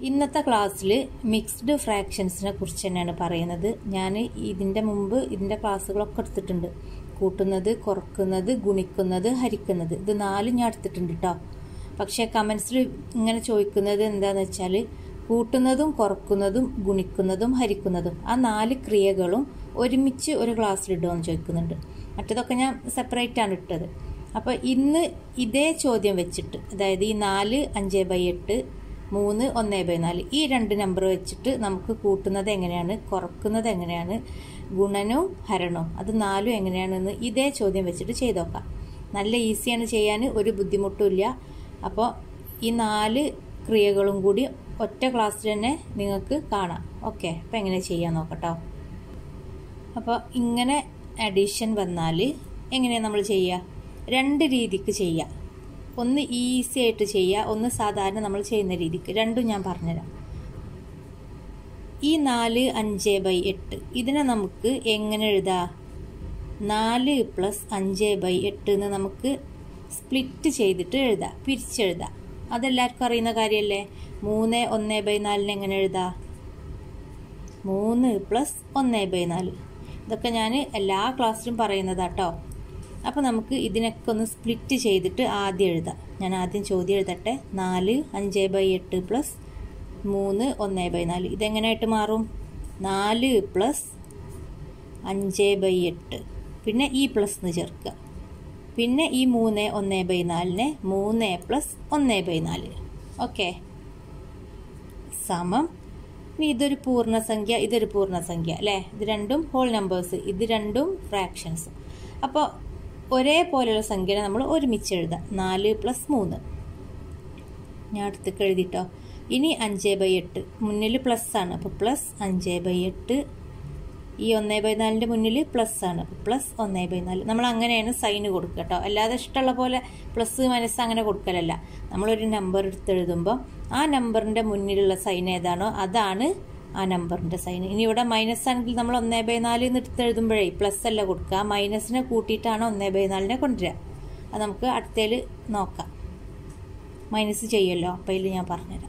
ഇന്നത്തെ ക്ലാസ്സിൽ മിക്സ്ഡ് ഫ്രാക്ഷൻസിനെ കുറിച്ച് തന്നെയാണ് പറയുന്നത് ഞാൻ ഇതിൻ്റെ മുമ്പ് ഇതിൻ്റെ ക്ലാസ്സുകളൊക്കെ എടുത്തിട്ടുണ്ട് കൂട്ടുന്നത് കുറക്കുന്നത് ഗുണിക്കുന്നത് ഹരിക്കുന്നത് ഇത് നാലും ഞാൻ എടുത്തിട്ടുണ്ട് കേട്ടോ പക്ഷേ കമൻസിൽ ഇങ്ങനെ ചോദിക്കുന്നത് എന്താണെന്ന് വെച്ചാൽ കൂട്ടുന്നതും കുറക്കുന്നതും ഗുണിക്കുന്നതും ഹരിക്കുന്നതും ആ നാല് ക്രിയകളും ഒരുമിച്ച് ഒരു ക്ലാസ്സിൽ ഇടുമെന്ന് ചോദിക്കുന്നുണ്ട് മറ്റതൊക്കെ ഞാൻ സെപ്പറേറ്റ് ആണ് ഇട്ടത് അപ്പോൾ ഇന്ന് ഇതേ ചോദ്യം വെച്ചിട്ട് അതായത് ഈ നാല് അഞ്ച് ബൈ എട്ട് മൂന്ന് ഒന്ന് ബൈ നാല് ഈ രണ്ട് നമ്പർ വെച്ചിട്ട് നമുക്ക് കൂട്ടുന്നത് എങ്ങനെയാണ് കുറക്കുന്നത് എങ്ങനെയാണ് ഗുണനവും ഹരണവും അത് നാലും എങ്ങനെയാണെന്ന് ഇതേ ചോദ്യം വെച്ചിട്ട് ചെയ്ത് നോക്കാം നല്ല ഈസിയാണ് ചെയ്യാൻ ഒരു ബുദ്ധിമുട്ടും ഇല്ല അപ്പോൾ ഈ നാല് ക്രിയകളും കൂടി ഒറ്റ ക്ലാസ്സിൽ തന്നെ നിങ്ങൾക്ക് കാണാം ഓക്കെ അപ്പോൾ എങ്ങനെ ചെയ്യാൻ നോക്കട്ടോ അപ്പോൾ ഇങ്ങനെ അഡീഷൻ വന്നാൽ എങ്ങനെയാണ് നമ്മൾ ചെയ്യുക രണ്ട് രീതിക്ക് ചെയ്യുക ഒന്ന് ഈസി ആയിട്ട് ചെയ്യുക ഒന്ന് സാധാരണ നമ്മൾ ചെയ്യുന്ന രീതിക്ക് രണ്ടും ഞാൻ പറഞ്ഞുതരാം ഈ നാല് അഞ്ച് ബൈ എട്ട് ഇതിനെ നമുക്ക് എങ്ങനെ എഴുതാം നാല് പ്ലസ് അഞ്ച് ബൈ എട്ട് എന്ന് നമുക്ക് സ്പ്ലിറ്റ് ചെയ്തിട്ട് എഴുതാം പിരിച്ചെഴുതാം അതെല്ലാവർക്കും അറിയുന്ന കാര്യമല്ലേ മൂന്ന് ഒന്ന് ബൈ നാലിന് എങ്ങനെ എഴുതാം മൂന്ന് പ്ലസ് ഒന്ന് ബൈ നാല് ഇതൊക്കെ ഞാൻ എല്ലാ ക്ലാസ്സിലും പറയുന്നതാട്ടോ അപ്പോൾ നമുക്ക് ഇതിനൊക്കെ ഒന്ന് സ്പ്ലിറ്റ് ചെയ്തിട്ട് ആദ്യം എഴുതാം ഞാൻ ആദ്യം ചോദ്യം എഴുതട്ടെ നാല് അഞ്ച് ബൈ എട്ട് പ്ലസ് മൂന്ന് ഒന്ന് ബൈ നാല് ഇതെങ്ങനെയായിട്ട് മാറും നാല് പ്ലസ് അഞ്ച് ബൈ എട്ട് പിന്നെ ഈ പ്ലസ് എന്ന് ചേർക്കുക പിന്നെ ഈ മൂന്ന് ഒന്ന് ബൈ നാലിന് മൂന്ന് പ്ലസ് ഒന്ന് ബൈ നാല് ഓക്കെ സമം ഇനി ഇതൊരു പൂർണ്ണസംഖ്യ ഇതൊരു പൂർണ്ണസംഖ്യ അല്ലേ ഇത് രണ്ടും ഹോൾ നമ്പേഴ്സ് ഇത് രണ്ടും ഫ്രാക്ഷൻസ് അപ്പോൾ ഒരേപോലെയുള്ള സംഖ്യനെ നമ്മൾ ഒരുമിച്ച് എഴുതാം നാല് പ്ലസ് മൂന്ന് ഞാൻ അടുത്തേക്ക് എഴുതിട്ടോ ഇനി അഞ്ച് ബൈ എട്ട് മുന്നിൽ പ്ലസ് ആണ് അപ്പോൾ പ്ലസ് അഞ്ച് ബൈ എട്ട് ഈ ഒന്നേ ബൈ നാലിൻ്റെ മുന്നിൽ പ്ലസ് ആണ് അപ്പോൾ പ്ലസ് ഒന്നേ ബൈ നാല് നമ്മൾ അങ്ങനെയാണ് സൈന് കൊടുക്കുക കേട്ടോ അല്ലാതെ ഇഷ്ടമുള്ള പോലെ പ്ലസ് മൈനസ് അങ്ങനെ കൊടുക്കലല്ല നമ്മളൊരു നമ്പർ എടുത്ത് എഴുതുമ്പോൾ ആ നമ്പറിൻ്റെ മുന്നിലുള്ള സൈൻ ഏതാണോ അതാണ് ആ നമ്പറിൻ്റെ സൈൻ ഇനി ഇവിടെ മൈനസ് ആണെങ്കിൽ നമ്മൾ ഒന്നേ ബൈ നാല് എന്ന് എടുത്ത് എഴുതുമ്പോഴേ പ്ലസ് അല്ല കൊടുക്കുക മൈനസിനെ കൂട്ടിയിട്ടാണ് ഒന്നേ ബൈ നാലിനെ കൊണ്ടുവരിക അത് നമുക്ക് അടുത്തേൽ നോക്കാം മൈനസ് ചെയ്യുമല്ലോ അപ്പോൾ ഇതിൽ ഞാൻ പറഞ്ഞുതരാം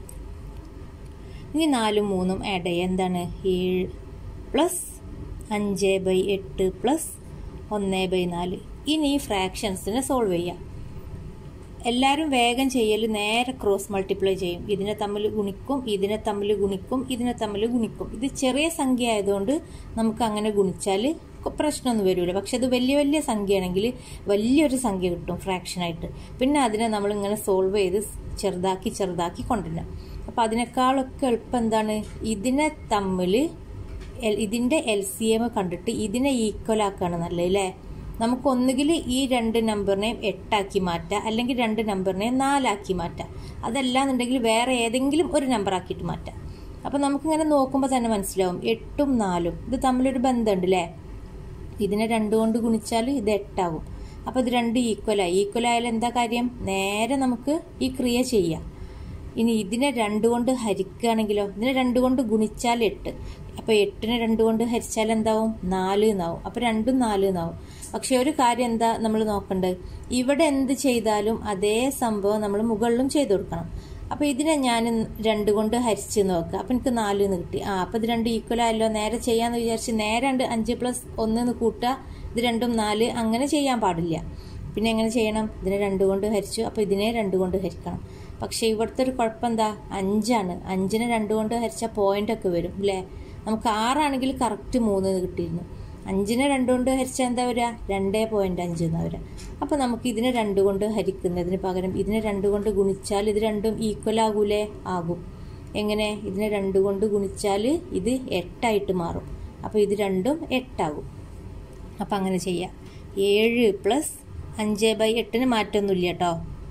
ഇനി നാലും മൂന്നും ആഡ് ചെയ്യുക എന്താണ് ഏഴ് പ്ലസ് അഞ്ച് ബൈ എട്ട് പ്ലസ് ഒന്ന് ബൈ നാല് ഇനി ഈ ഫ്രാക്ഷൻസിനെ സോൾവ് ചെയ്യാം എല്ലാവരും വേഗം ചെയ്യൽ നേരെ ക്രോസ് മൾട്ടിപ്ലൈ ചെയ്യും ഇതിനെ തമ്മിൽ ഗുണിക്കും ഇതിനെ തമ്മിൽ ഗുണിക്കും ഇതിനെ തമ്മിൽ ഗുണിക്കും ഇത് ചെറിയ സംഖ്യ ആയതുകൊണ്ട് നമുക്ക് അങ്ങനെ ഗുണിച്ചാൽ പ്രശ്നമൊന്നും വരില്ല പക്ഷെ അത് വലിയ വലിയ സംഖ്യയാണെങ്കിൽ വലിയൊരു സംഖ്യ കിട്ടും ഫ്രാക്ഷനായിട്ട് പിന്നെ അതിനെ നമ്മൾ ഇങ്ങനെ സോൾവ് ചെയ്ത് ചെറുതാക്കി ചെറുതാക്കി കൊണ്ടുവരണം അപ്പം അതിനേക്കാളൊക്കെ എളുപ്പം എന്താണ് ഇതിനെ തമ്മിൽ ഇതിൻ്റെ എൽ സി എം കണ്ടിട്ട് ഇതിനെ ഈക്വൽ ആക്കുകയാണ് നല്ലത് അല്ലേ നമുക്ക് ഒന്നുകിൽ ഈ രണ്ട് നമ്പറിനെയും എട്ടാക്കി മാറ്റാം അല്ലെങ്കിൽ രണ്ട് നമ്പറിനെയും നാലാക്കി മാറ്റാം അതല്ലാന്നുണ്ടെങ്കിൽ വേറെ ഏതെങ്കിലും ഒരു നമ്പർ ആക്കിയിട്ട് മാറ്റാം അപ്പം നമുക്കിങ്ങനെ നോക്കുമ്പോൾ തന്നെ മനസ്സിലാവും എട്ടും നാലും ഇത് തമ്മിലൊരു ബന്ധമുണ്ട് അല്ലേ ഇതിനെ രണ്ടു കൊണ്ട് ഗുണിച്ചാൽ ഇത് എട്ടാകും അപ്പോൾ ഇത് രണ്ട് ഈക്വലായി ഈക്വൽ ആയാലും എന്താ കാര്യം നേരെ നമുക്ക് ഈ ക്രിയ ചെയ്യാം ഇനി ഇതിനെ രണ്ട് കൊണ്ട് ഹരിക്കുകയാണെങ്കിലോ ഇതിനെ രണ്ട് കൊണ്ട് ഗുണിച്ചാൽ എട്ട് അപ്പോൾ എട്ടിനെ രണ്ട് കൊണ്ട് ഹരിച്ചാൽ എന്താവും നാല് എന്നാവും അപ്പോൾ രണ്ടും നാല് എന്നാവും പക്ഷെ ഒരു കാര്യം എന്താ നമ്മൾ നോക്കേണ്ടത് ഇവിടെ എന്ത് ചെയ്താലും അതേ സംഭവം നമ്മൾ മുകളിലും ചെയ്തു കൊടുക്കണം അപ്പോൾ ഇതിനെ ഞാൻ രണ്ട് കൊണ്ട് ഹരിച്ച് നോക്കുക അപ്പോൾ എനിക്ക് നാല് എന്ന് കിട്ടി ആ അപ്പോൾ ഇത് രണ്ട് ഈക്വൽ ആയല്ലോ നേരെ ചെയ്യാമെന്ന് വിചാരിച്ച് നേരെ രണ്ട് അഞ്ച് പ്ലസ് ഒന്ന് എന്ന് കൂട്ടുക ഇത് രണ്ടും നാല് അങ്ങനെ ചെയ്യാൻ പാടില്ല പിന്നെ എങ്ങനെ ചെയ്യണം ഇതിനെ രണ്ട് കൊണ്ട് ഹരിച്ചു അപ്പോൾ ഇതിനെ രണ്ട് കൊണ്ട് ഹരിക്കണം പക്ഷേ ഇവിടുത്തെ ഒരു കുഴപ്പം എന്താ അഞ്ചാണ് അഞ്ചിനെ രണ്ട് കൊണ്ട് ഹരിച്ചാൽ പോയിന്റ് ഒക്കെ വരും അല്ലേ നമുക്ക് ആറാണെങ്കിൽ കറക്റ്റ് മൂന്ന് കിട്ടിയിരുന്നു അഞ്ചിനെ രണ്ട് കൊണ്ട് ഹരിച്ചാൽ എന്താ വരിക രണ്ടേ പോയിന്റ് അഞ്ച് എന്നാ വരിക അപ്പോൾ നമുക്ക് ഇതിനെ രണ്ട് കൊണ്ട് ഹരിക്കുന്നതിന് പകരം ഇതിനെ രണ്ട് കൊണ്ട് ഗുണിച്ചാൽ ഇത് രണ്ടും ഈക്വൽ ആകൂലേ ആകും എങ്ങനെ ഇതിനെ രണ്ട് കൊണ്ട് ഗുണിച്ചാൽ ഇത് എട്ടായിട്ട് മാറും അപ്പോൾ ഇത് രണ്ടും എട്ടാകും അപ്പം അങ്ങനെ ചെയ്യാം ഏഴ് പ്ലസ് അഞ്ച് ബൈ എട്ടിന് മാറ്റമൊന്നുമില്ല കേട്ടോ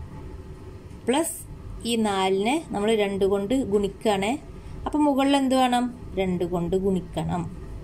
പ്ലസ് ഈ നാലിനെ നമ്മൾ രണ്ട് കൊണ്ട് ഗുണിക്കുകയാണ് അപ്പം മുകളിൽ എന്ത് വേണം രണ്ട് കൊണ്ട് ഗുണിക്കണം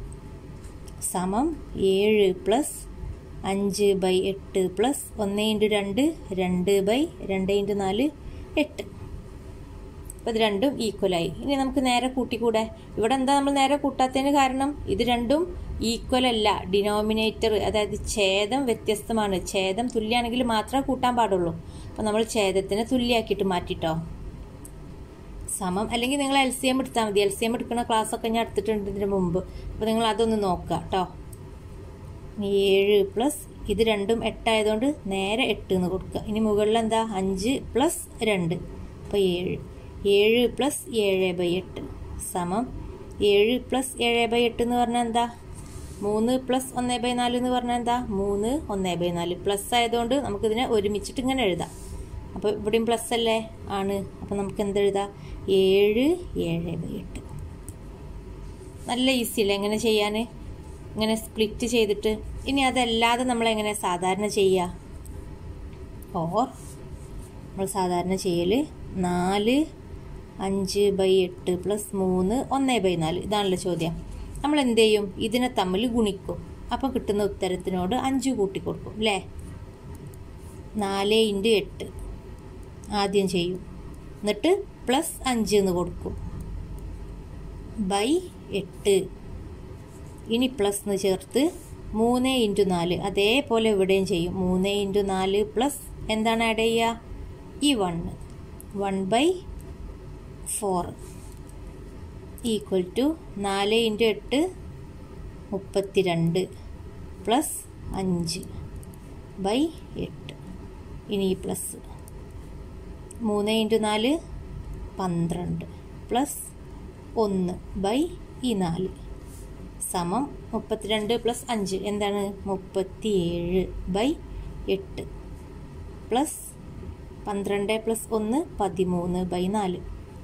സമം ഏഴ് പ്ലസ് അഞ്ച് ബൈ എട്ട് പ്ലസ് ഒന്ന് ഇൻറ്റു രണ്ട് രണ്ട് ബൈ രണ്ട് ഇൻറ്റു നാല് എട്ട് അപ്പോൾ ഇത് രണ്ടും ഈക്വലായി ഇനി നമുക്ക് നേരെ കൂട്ടിക്കൂടെ ഇവിടെ എന്താ നമ്മൾ നേരെ കൂട്ടാത്തതിന് കാരണം ഇത് രണ്ടും ഈക്വൽ അല്ല ഡിനോമിനേറ്റർ അതായത് ഛേദം വ്യത്യസ്തമാണ് ഛേദം തുല്യമാണെങ്കിൽ മാത്രമേ കൂട്ടാൻ പാടുള്ളൂ അപ്പോൾ നമ്മൾ ഛേദത്തിനെ തുല്യാക്കിയിട്ട് മാറ്റിട്ടോ സമം അല്ലെങ്കിൽ നിങ്ങൾ എൽ സി എം എടുത്താൽ മതി എൽ സി എം എടുക്കുന്ന ക്ലാസ് ഒക്കെ ഞാൻ എടുത്തിട്ടുണ്ട് ഇതിന് മുമ്പ് അപ്പോൾ നിങ്ങൾ അതൊന്ന് നോക്കുക കേട്ടോ ഏഴ് പ്ലസ് ഇത് രണ്ടും എട്ടായതുകൊണ്ട് നേരെ എട്ട് എന്ന് കൊടുക്കുക ഇനി മുകളിൽ എന്താ അഞ്ച് പ്ലസ് രണ്ട് അപ്പോൾ ഏഴ് ഏഴ് പ്ലസ് ഏഴ് ബൈ എട്ട് സമം ഏഴ് പ്ലസ് ഏഴ് ബൈ എട്ട് എന്ന് പറഞ്ഞാൽ എന്താ മൂന്ന് പ്ലസ് ഒന്ന് ബൈ നാല് എന്ന് പറഞ്ഞാൽ എന്താ മൂന്ന് ഒന്ന് ബൈ നാല് പ്ലസ് ആയതുകൊണ്ട് നമുക്കിതിനെ ഒരുമിച്ചിട്ട് ഇങ്ങനെ എഴുതാം അപ്പോൾ ഇവിടെയും പ്ലസ് അല്ലേ ആണ് അപ്പോൾ നമുക്ക് എന്തെഴുതാം ഏഴ് ഏഴ് ബൈ എട്ട് നല്ല ഈസി അല്ലേ എങ്ങനെ ചെയ്യാൻ ഇങ്ങനെ സ്പ്ലിറ്റ് ചെയ്തിട്ട് ഇനി അതല്ലാതെ നമ്മൾ എങ്ങനെ സാധാരണ ചെയ്യുക ഓർ നമ്മൾ സാധാരണ ചെയ്യൽ നാല് അഞ്ച് ബൈ എട്ട് പ്ലസ് മൂന്ന് ഒന്ന് ബൈ നാല് ഇതാണല്ലോ ചോദ്യം നമ്മൾ എന്ത് ചെയ്യും ഇതിനെ തമ്മിൽ ഗുണിക്കും അപ്പോൾ കിട്ടുന്ന ഉത്തരത്തിനോട് അഞ്ച് കൂട്ടി കൊടുക്കും അല്ലേ നാല് ഇൻറ്റു എട്ട് ആദ്യം ചെയ്യും എന്നിട്ട് പ്ലസ് അഞ്ച് എന്ന് കൊടുക്കും ബൈ എട്ട് ഇനി പ്ലസ് എന്ന് ചേർത്ത് മൂന്ന് ഇൻറ്റു നാല് അതേപോലെ ഇവിടെയും ചെയ്യും മൂന്ന് ഇൻറ്റു നാല് പ്ലസ് എന്താണ് ആഡ് ചെയ്യുക ഈ one one by four equal to നാല് ഇൻറ്റു എട്ട് മുപ്പത്തിരണ്ട് പ്ലസ് അഞ്ച് ബൈ എട്ട് ഇനി ഈ പ്ലസ് മൂന്ന് ഇൻറ്റു നാല് പന്ത്രണ്ട് പ്ലസ് ഒന്ന് ബൈ ഈ നാല് സമം മുപ്പത്തിരണ്ട് പ്ലസ് അഞ്ച് എന്താണ് മുപ്പത്തിയേഴ് ബൈ എട്ട് പ്ലസ് പന്ത്രണ്ട് പ്ലസ് ഒന്ന് പതിമൂന്ന് ബൈ നാല്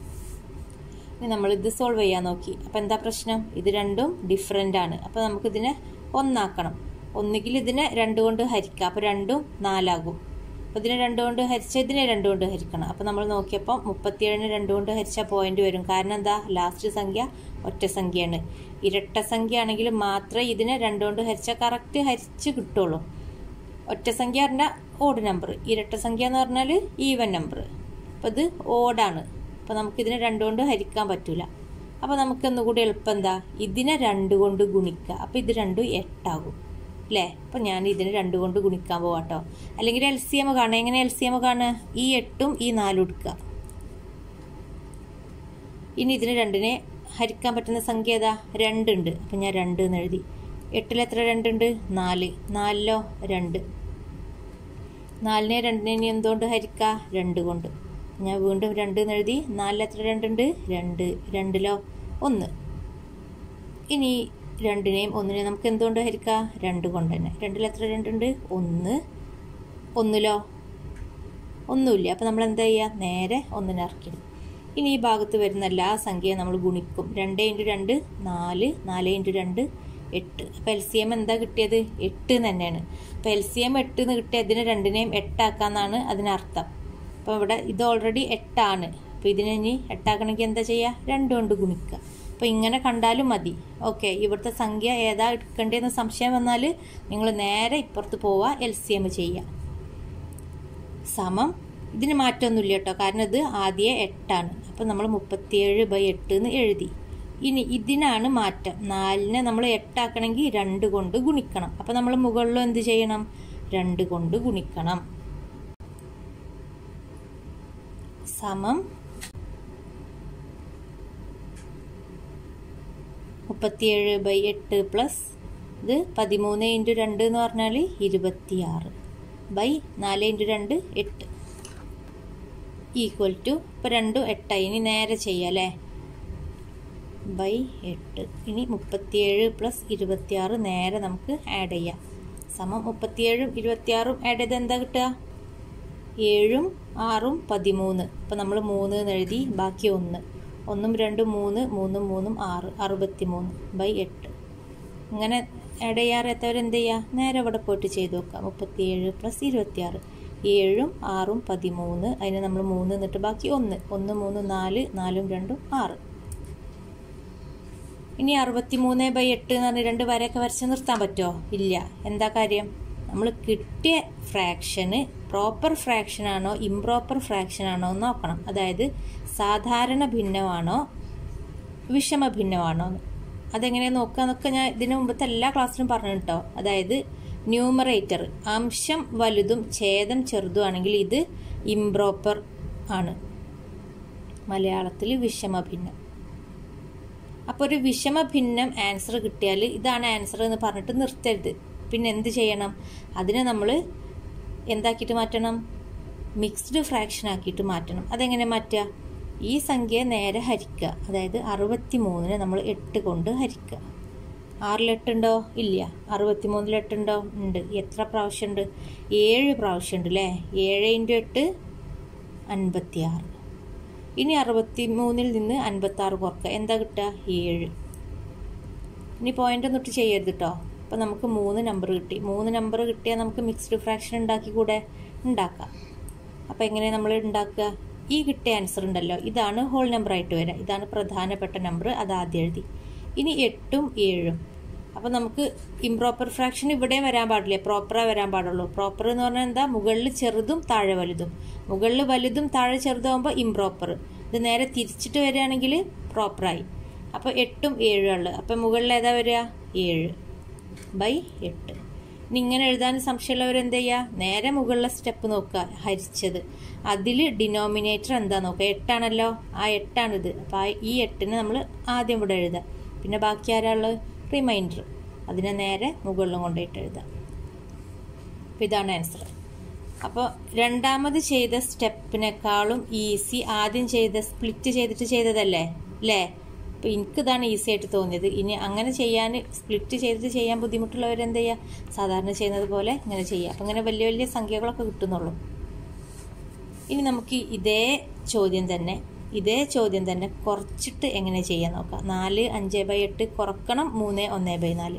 ഇനി നമ്മൾ ഇത് സോൾവ് ചെയ്യാൻ നോക്കി അപ്പോൾ എന്താ പ്രശ്നം ഇത് രണ്ടും ഡിഫറെൻ്റ് ആണ് അപ്പോൾ നമുക്കിതിനെ ഒന്നാക്കണം ഒന്നുകിൽ ഇതിനെ രണ്ട് കൊണ്ട് ഹരിക്കാം അപ്പോൾ രണ്ടും നാലാകും അപ്പോൾ ഇതിനെ രണ്ട് കൊണ്ട് ഹരിച്ചാൽ ഇതിനെ രണ്ട് കൊണ്ട് ഹരിക്കണം അപ്പോൾ നമ്മൾ നോക്കിയപ്പോൾ മുപ്പത്തിയേഴിന് രണ്ട് കൊണ്ട് ഹരിച്ചാൽ പോയിന്റ് വരും കാരണം എന്താ ലാസ്റ്റ് സംഖ്യ ഒറ്റ സംഖ്യയാണ് ഇരട്ട സംഖ്യ ആണെങ്കിൽ മാത്രമേ ഇതിനെ രണ്ട് കൊണ്ട് ഹരിച്ചാൽ കറക്റ്റ് ഹരിച്ച് കിട്ടുള്ളൂ ഒറ്റ സംഖ്യ പറഞ്ഞാൽ ഓഡ് നമ്പർ ഇരട്ട സംഖ്യ എന്ന് പറഞ്ഞാൽ ഈവൻ നമ്പർ അപ്പോൾ ഇത് ഓഡാണ് അപ്പോൾ നമുക്കിതിനെ രണ്ട് കൊണ്ട് ഹരിക്കാൻ പറ്റൂല അപ്പോൾ നമുക്കൊന്നുകൂടി എളുപ്പം എന്താ ഇതിനെ രണ്ട് കൊണ്ട് ഗുണിക്കുക അപ്പോൾ ഇത് രണ്ടും എട്ടാകും അല്ലേ അപ്പം ഞാൻ ഇതിനെ രണ്ട് കൊണ്ട് ഗുണിക്കാൻ പോവാട്ടോ അല്ലെങ്കിൽ എൽ സി എം കാണുക എങ്ങനെ എൽ സി എം കാണുക ഈ എട്ടും ഈ നാലും എടുക്കുക ഇനി ഇതിന് രണ്ടിനെ ഹരിക്കാൻ പറ്റുന്ന സംഖ്യ ഏതാ രണ്ടുണ്ട് അപ്പം ഞാൻ രണ്ട് എന്ന് എഴുതി എട്ടിൽ എത്ര രണ്ടുണ്ട് നാല് നാലിലോ രണ്ട് നാലിനെ രണ്ടിനെ ഇനി എന്തുകൊണ്ട് ഹരിക്കുക രണ്ട് കൊണ്ട് ഞാൻ വീണ്ടും രണ്ട് എന്ന് എഴുതി നാലിൽ എത്ര രണ്ടുണ്ട് രണ്ട് രണ്ടിലോ ഒന്ന് ഇനി രണ്ടിനെയും ഒന്നിനെയും നമുക്ക് എന്തുകൊണ്ട് ഹരിക്കാം രണ്ട് കൊണ്ട് തന്നെ രണ്ടിൽ എത്ര രണ്ടുണ്ട് ഒന്ന് ഒന്നിലോ ഒന്നുമില്ല അപ്പോൾ നമ്മൾ എന്താ ചെയ്യുക നേരെ ഒന്നിനെ ഇറക്കിടും ഇനി ഈ ഭാഗത്ത് വരുന്ന എല്ലാ സംഖ്യയും നമ്മൾ ഗുണിക്കും രണ്ട് ഇൻറ്റു രണ്ട് നാല് നാല് ഇൻറ്റു രണ്ട് എട്ട് അപ്പോൾ എൽ സി എം എന്താ കിട്ടിയത് എട്ട് തന്നെയാണ് അപ്പോൾ എൽ സി എം എട്ട് എന്ന് കിട്ടിയ ഇതിനെ രണ്ടിനെയും എട്ടാക്കാന്നാണ് അതിനർത്ഥം അപ്പോൾ ഇവിടെ ഇത് ഓൾറെഡി എട്ടാണ് അപ്പോൾ ഇതിനെ ഇനി എട്ടാക്കണമെങ്കിൽ എന്താ ചെയ്യുക രണ്ട് കൊണ്ട് ഗുണിക്കുക അപ്പോൾ ഇങ്ങനെ കണ്ടാലും മതി ഓക്കെ ഇവിടുത്തെ സംഖ്യ ഏതാ എടുക്കേണ്ടതെന്ന് സംശയം വന്നാൽ നിങ്ങൾ നേരെ ഇപ്പുറത്ത് പോവുക എൽ സി എം ചെയ്യുക സമം ഇതിന് മാറ്റമൊന്നുമില്ല കേട്ടോ കാരണം ഇത് ആദ്യം എട്ടാണ് അപ്പം നമ്മൾ മുപ്പത്തിയേഴ് ബൈ എട്ട് എന്ന് എഴുതി ഇനി ഇതിനാണ് മാറ്റം നാലിനെ നമ്മൾ എട്ടാക്കണമെങ്കിൽ രണ്ട് കൊണ്ട് ഗുണിക്കണം അപ്പം നമ്മൾ മുകളിലും എന്ത് ചെയ്യണം രണ്ട് കൊണ്ട് ഗുണിക്കണം സമം മുപ്പത്തിയേഴ് ബൈ എട്ട് പ്ലസ് ഇത് പതിമൂന്ന് ഇൻറ്റു രണ്ട് എന്ന് പറഞ്ഞാൽ ഇരുപത്തിയാറ് ബൈ നാല് ഇൻറ്റു രണ്ട് എട്ട് ഈക്വൽ ടു ഇപ്പോൾ രണ്ടും എട്ടായി ഇനി നേരെ ചെയ്യാം അല്ലേ ബൈ എട്ട് ഇനി മുപ്പത്തിയേഴ് പ്ലസ് ഇരുപത്തിയാറ് നേരെ നമുക്ക് ആഡ് ചെയ്യാം സമം മുപ്പത്തിയേഴും ഇരുപത്തിയാറും ആഡ് ചെയ്ത് എന്താ കിട്ടുക ഏഴും ആറും പതിമൂന്ന് ഇപ്പം നമ്മൾ മൂന്ന് എന്ന് എഴുതി ബാക്കി ഒന്ന് ഒന്നും രണ്ടും മൂന്ന് മൂന്നും മൂന്നും ആറ് അറുപത്തി മൂന്ന് ബൈ എട്ട് ഇങ്ങനെ ആഡ് ചെയ്യാറെത്തവർ എന്ത് ചെയ്യുക നേരെ ഇവിടെ പോയിട്ട് ചെയ്ത് നോക്കുക മുപ്പത്തിയേഴ് പ്ലസ് ഇരുപത്തിയാറ് ഏഴും ആറും പതിമൂന്ന് അതിന് നമ്മൾ മൂന്ന് എന്നിട്ട് ബാക്കി ഒന്ന് ഒന്ന് മൂന്ന് നാല് നാലും രണ്ടും ആറ് ഇനി അറുപത്തി മൂന്ന് ബൈ എട്ട് എന്ന് പറഞ്ഞ് രണ്ട് വരയൊക്കെ വരച്ച് നിർത്താൻ പറ്റുമോ ഇല്ല എന്താ കാര്യം നമ്മൾ കിട്ടിയ ഫ്രാക്ഷന് പ്രോപ്പർ ഫ്രാക്ഷൻ ആണോ ഇംപ്രോപ്പർ ഫ്രാക്ഷൻ ആണോ എന്ന് നോക്കണം അതായത് സാധാരണ ഭിന്നമാണോ വിഷമ ഭിന്നമാണോ എന്ന് അതെങ്ങനെ നോക്കുക എന്നൊക്കെ ഞാൻ ഇതിനു മുമ്പത്തെ എല്ലാ ക്ലാസ്സിലും പറഞ്ഞു കേട്ടോ അതായത് ന്യൂമറേറ്റർ അംശം വലുതും ഛേദം ചെറുതും ആണെങ്കിൽ ഇത് ഇംപ്രോപ്പർ ആണ് മലയാളത്തിൽ വിഷമഭിന്നം അപ്പോൾ ഒരു വിഷമഭിന്നം ആൻസർ കിട്ടിയാൽ ഇതാണ് ആൻസർ എന്ന് പറഞ്ഞിട്ട് നിർത്തരുത് പിന്നെ എന്ത് ചെയ്യണം അതിനെ നമ്മൾ എന്താക്കിയിട്ട് മാറ്റണം മിക്സ്ഡ് ഫ്രാക്ഷൻ ആക്കിയിട്ട് മാറ്റണം അതെങ്ങനെ മാറ്റുക ഈ സംഖ്യ നേരെ ഹരിക്കുക അതായത് അറുപത്തി മൂന്നിന് നമ്മൾ എട്ട് കൊണ്ട് ഹരിക്കുക ആറിൽ എട്ടുണ്ടോ ഇല്ല അറുപത്തി മൂന്നിൽ എട്ടുണ്ടോ ഉണ്ട് എത്ര പ്രാവശ്യം ഉണ്ട് ഏഴ് പ്രാവശ്യം ഉണ്ട് അല്ലേ ഏഴ് ഇൻറ്റു എട്ട് അൻപത്തി ആറ് ഇനി അറുപത്തി മൂന്നിൽ നിന്ന് അൻപത്തി ആറ് കുറക്കുക എന്താ കിട്ടുക ഏഴ് ഇനി പോയിന്റ് ഒന്നും ഇട്ട് ചെയ്യരുത് കേട്ടോ അപ്പം നമുക്ക് മൂന്ന് നമ്പർ കിട്ടി മൂന്ന് നമ്പർ കിട്ടിയാൽ നമുക്ക് മിക്സ്ഡ് ഫ്രാക്ഷൻ ഉണ്ടാക്കി കൂടെ ഉണ്ടാക്കാം അപ്പോൾ എങ്ങനെ നമ്മൾ ഉണ്ടാക്കുക ഈ കിട്ടിയ ആൻസർ ഉണ്ടല്ലോ ഇതാണ് ഹോൾ നമ്പർ ആയിട്ട് വരിക ഇതാണ് പ്രധാനപ്പെട്ട നമ്പർ അത് ആദ്യം എഴുതി ഇനി എട്ടും ഏഴും അപ്പോൾ നമുക്ക് ഇംപ്രോപ്പർ ഫ്രാക്ഷൻ ഇവിടെ വരാൻ പാടില്ല പ്രോപ്പറാ വരാൻ പാടുള്ളൂ പ്രോപ്പർ എന്ന് പറഞ്ഞാൽ എന്താ മുകളിൽ ചെറുതും താഴെ വലുതും മുകളിൽ വലുതും താഴെ ചെറുതാകുമ്പോൾ ഇംപ്രോപ്പർ ഇത് നേരെ തിരിച്ചിട്ട് വരികയാണെങ്കിൽ പ്രോപ്പറായി അപ്പോൾ എട്ടും ഏഴും ഉള്ളത് അപ്പോൾ മുകളിൽ ഏതാ വരിക ഏഴ് ബൈ എട്ട് ഇനി ഇങ്ങനെ എഴുതാൻ സംശയമുള്ളവർ എന്ത് ചെയ്യുക നേരെ മുകളിലെ സ്റ്റെപ്പ് നോക്കുക ഹരിച്ചത് അതിൽ ഡിനോമിനേറ്റർ എന്താ നോക്കുക എട്ടാണല്ലോ ആ എട്ടാണിത് അപ്പോൾ ആ ഈ എട്ടിന് നമ്മൾ ആദ്യം ഇവിടെ എഴുതുക പിന്നെ ബാക്കി ആരാളുള്ളത് റിമൈൻഡർ അതിനെ നേരെ മുകളിലും കൊണ്ടുപോയിട്ട് എഴുതാം അപ്പോൾ ഇതാണ് ആൻസർ അപ്പോൾ രണ്ടാമത് ചെയ്ത സ്റ്റെപ്പിനേക്കാളും ഈസി ആദ്യം ചെയ്ത സ്പ്ലിറ്റ് ചെയ്തിട്ട് ചെയ്തതല്ലേ അല്ലേ അപ്പോൾ എനിക്കിതാണ് ഈസി ആയിട്ട് തോന്നിയത് ഇനി അങ്ങനെ ചെയ്യാൻ സ്പ്ലിറ്റ് ചെയ്തിട്ട് ചെയ്യാൻ ബുദ്ധിമുട്ടുള്ളവർ എന്ത് ചെയ്യുക സാധാരണ ചെയ്യുന്നത് പോലെ ഇങ്ങനെ ചെയ്യുക അപ്പം ഇങ്ങനെ വലിയ വലിയ സംഖ്യകളൊക്കെ കിട്ടുന്നുള്ളൂ ഇനി നമുക്ക് ഇതേ ചോദ്യം തന്നെ ഇതേ ചോദ്യം തന്നെ കുറച്ചിട്ട് എങ്ങനെ ചെയ്യാൻ നോക്കാം നാല് അഞ്ച് ബൈ എട്ട് കുറക്കണം മൂന്ന് ഒന്ന് ബൈ നാല്